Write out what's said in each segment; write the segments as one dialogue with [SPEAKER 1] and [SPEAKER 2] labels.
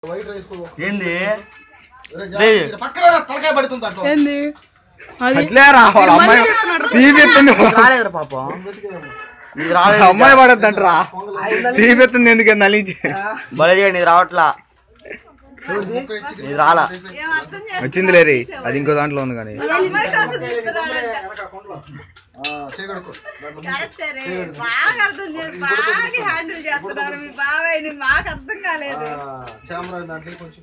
[SPEAKER 1] White rice కూడా
[SPEAKER 2] ఏంది
[SPEAKER 1] పక్కన రా, తలకాయ పడుతుంది అట్లా
[SPEAKER 3] ఏంది అది
[SPEAKER 4] అట్లే రా వాళ్ళ అమ్మాయి తీపెత్తుంది
[SPEAKER 2] రాలేదురా పాపం ఇది రాలేదు
[SPEAKER 4] అమ్మాయి పడద్దంటరా తీపెత్తుంది ఎందుకు నలించి
[SPEAKER 2] బలే చేయండి ఇది రావట్లా ఇది రాలా
[SPEAKER 4] వచ్చింది లేరి అది ఇంకో దాంట్లో ఉంది కానీ
[SPEAKER 1] చేయగడుకో
[SPEAKER 5] బాగా అర్థం చేసి బాగా హ్యాండిల్ చేస్తున్నారు మీ బాబాయ్ మాకు అర్థం కాలేదు
[SPEAKER 1] చామరా దాంట్లో కొంచెం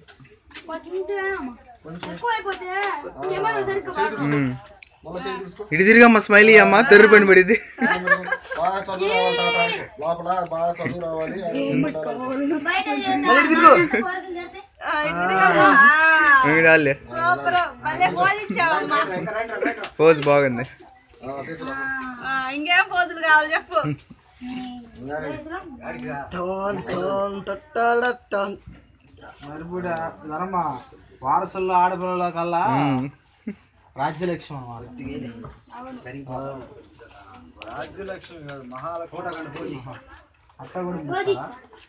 [SPEAKER 6] ఎక్కువైపోతే కెమెరా సరిగ్గా
[SPEAKER 1] మళ్ళీ చేయి తీసుకో
[SPEAKER 4] ఇటు తిరిగమ్మ స్మైలీ అమ్మ తెర్రు పని పడిద్ది
[SPEAKER 1] బాగా చదువు రావాలి తాత. లోపల బాగా చదువు రావాలి అది ఉండాలి.
[SPEAKER 6] బయట కూరగాయలు తెరితే
[SPEAKER 5] ఆ, ఇదిగోమ్మా.
[SPEAKER 4] ఏమి రాలే
[SPEAKER 5] సూపర్ భలే పోజిచ్చావమ్మా
[SPEAKER 4] పోజ్ బాగుంది
[SPEAKER 1] ఆ, తీసుకురా.
[SPEAKER 5] ఆ, ఇంకేం పోజులు కావాలి చెప్పు
[SPEAKER 7] మరి కూడా ధర్మ వారసుల్లో ఆడపిల్లల కల్లా రాజ్యలక్ష్మి అన్నమాట రాజ్యలక్ష్మి కాదు మహాలక్ష్మి అట్ట కూడా ఉందా?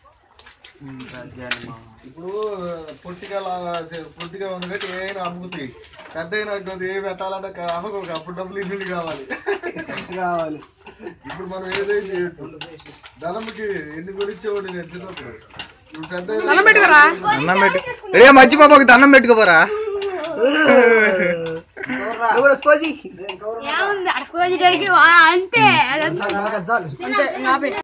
[SPEAKER 1] ఇప్పుడు పొట్టిగా పొట్టిగా ఉంది కాబట్టి ఏమైనా అమ్ముతాయి పెద్ద అయినా కొద్ది ఏ పెట్టాలంటే ఒక అమ్మకు అప్పుడు డబ్బులు ఇల్లు కావాలి
[SPEAKER 7] కావాలి
[SPEAKER 1] ఇప్పుడు మనం ఏదైనా చేయొచ్చు ధనంకి ఎన్ని కొనిచ్చేవాడు నేను చిన్నప్పుడు ఇప్పుడు పెద్ద అయినా-
[SPEAKER 3] దండం పెట్టుకోరా
[SPEAKER 4] అన్నం పెట్టు రే మర్చి బాబాకి దండం పెట్టుకోపోరా
[SPEAKER 7] నువ్వు కూడా స్కోజీ
[SPEAKER 6] ఏముంది అడుకోవడానికి అంతే
[SPEAKER 7] చాలు
[SPEAKER 3] అంతే ఇంకా ఆపేయ్.